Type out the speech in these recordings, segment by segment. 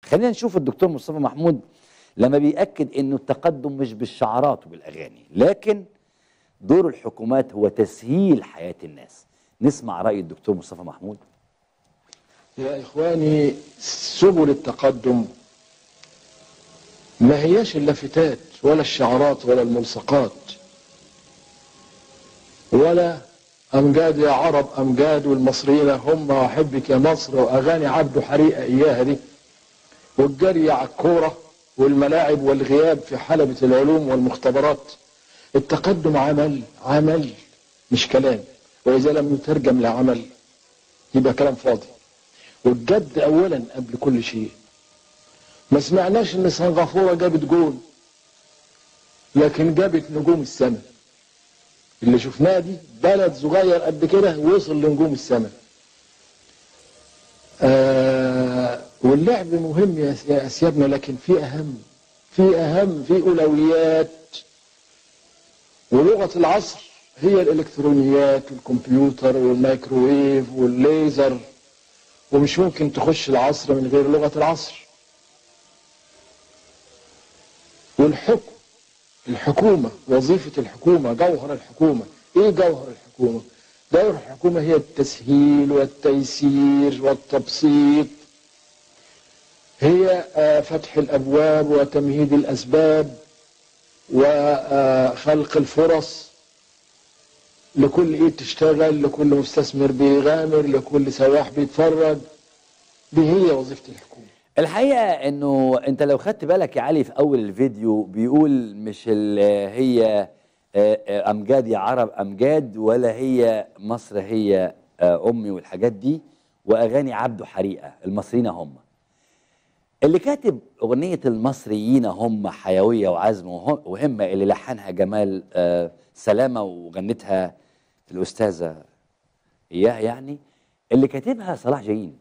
خلينا نشوف الدكتور مصطفى محمود لما بيأكد انه التقدم مش بالشعارات وبالاغاني لكن دور الحكومات هو تسهيل حياه الناس نسمع راي الدكتور مصطفى محمود يا إخواني سبل التقدم ما هياش اللافتات ولا الشعارات ولا الملصقات ولا أمجاد يا عرب أمجاد والمصريين هم وأحبك يا مصر وأغاني عبده حريقة إياها دي والجري على الكورة والملاعب والغياب في حلبة العلوم والمختبرات التقدم عمل عمل مش كلام وإذا لم يترجم لعمل يبقى كلام فاضي والجد اولا قبل كل شيء ما سمعناش ان سنغافوره جابت جون لكن جابت نجوم السماء اللي شفناه دي بلد صغير قد كده وصل لنجوم السماء آه واللعب مهم يا يا اسيادنا لكن في اهم في اهم في اولويات ولغه العصر هي الالكترونيات والكمبيوتر والميكروويف والليزر ومش ممكن تخش العصر من غير لغة العصر والحكم الحكومة وظيفة الحكومة جوهر الحكومة ايه جوهر الحكومة جوهر الحكومة هي التسهيل والتيسير والتبسيط هي آه، فتح الأبواب وتمهيد الأسباب وخلق الفرص لكل ايد تشتغل لكل مستثمر بيغامر لكل سواح بيتفرج دي هي وظيفة الحكومة الحقيقه انه انت لو خدت بالك يا علي في اول الفيديو بيقول مش ال- هي آه، آه، امجاد يا عرب امجاد ولا هي مصر هي آه، امي والحاجات دي واغاني عبده حريقه المصريين هم اللي كاتب اغنيه المصريين هم حيويه وعزم وهم- وهمه اللي لحنها جمال آه، سلامه وغنتها الاستاذه اياه يعني اللي كاتبها صلاح جايين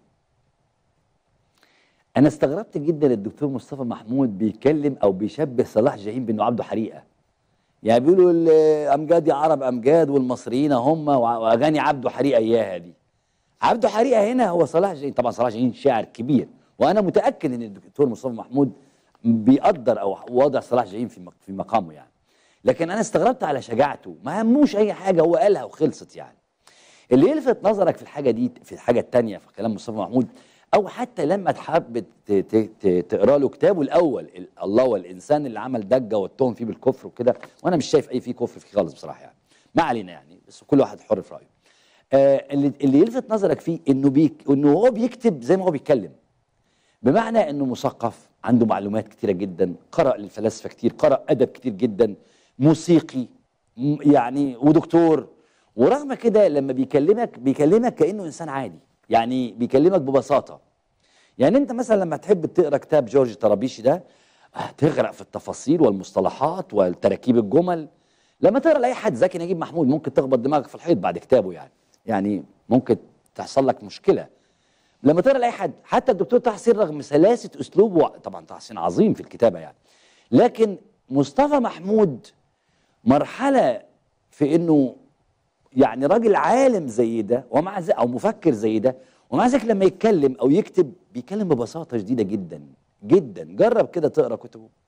انا استغربت جدا الدكتور مصطفى محمود بيتكلم او بيشبه صلاح جاهين بانه عبده حريقه يعني بيقولوا الامجاد يا عرب امجاد والمصريين هم وع- واغاني عبده حريقه اياها دي عبده حريقه هنا هو صلاح جاهين طبعا صلاح جاهين شاعر كبير وانا متاكد ان الدكتور مصطفى محمود بيقدر او واضع صلاح جاهين في مق- في مقامه يعني لكن انا استغربت على شجاعته ما هموش اي حاجه هو قالها وخلصت يعني اللي يلفت نظرك في الحاجه دي في الحاجه الثانيه في كلام مصطفى محمود او حتى لما تحب ت- ت- ت- تقرا له كتابه الاول ال- الله والانسان اللي عمل ضجه واتهم فيه بالكفر وكده وانا مش شايف اي فيه كفر فيه خالص بصراحه يعني ما علينا يعني بس كل واحد حر في رايه آه اللي, اللي يلفت نظرك فيه انه بيك انه هو بيكتب زي ما هو بيتكلم بمعنى انه مثقف عنده معلومات كتيره جدا قرأ للفلاسفه كتير قرأ ادب كتير جدا موسيقي م- يعني ودكتور ورغم كده لما بيكلمك بيكلمك كانه انسان عادي يعني بيكلمك ببساطه يعني انت مثلا لما تحب تقرا كتاب جورج طرابيشي ده هتغرق في التفاصيل والمصطلحات والتراكيب الجمل لما تقرا لاي حد زكي نجيب محمود ممكن تخبط دماغك في الحيط بعد كتابه يعني يعني ممكن تحصل لك مشكله لما تقرا لاي حد حتى الدكتور طه حسين رغم سلاسه اسلوبه طبعا طه حسين عظيم في الكتابه يعني لكن مصطفى محمود مرحله في انه يعني راجل عالم زي ده ومع ذلك او مفكر زي ده ومع ذلك لما يتكلم او يكتب بيتكلم ببساطه شديده جدا جدا جرب كده تقرا كتبه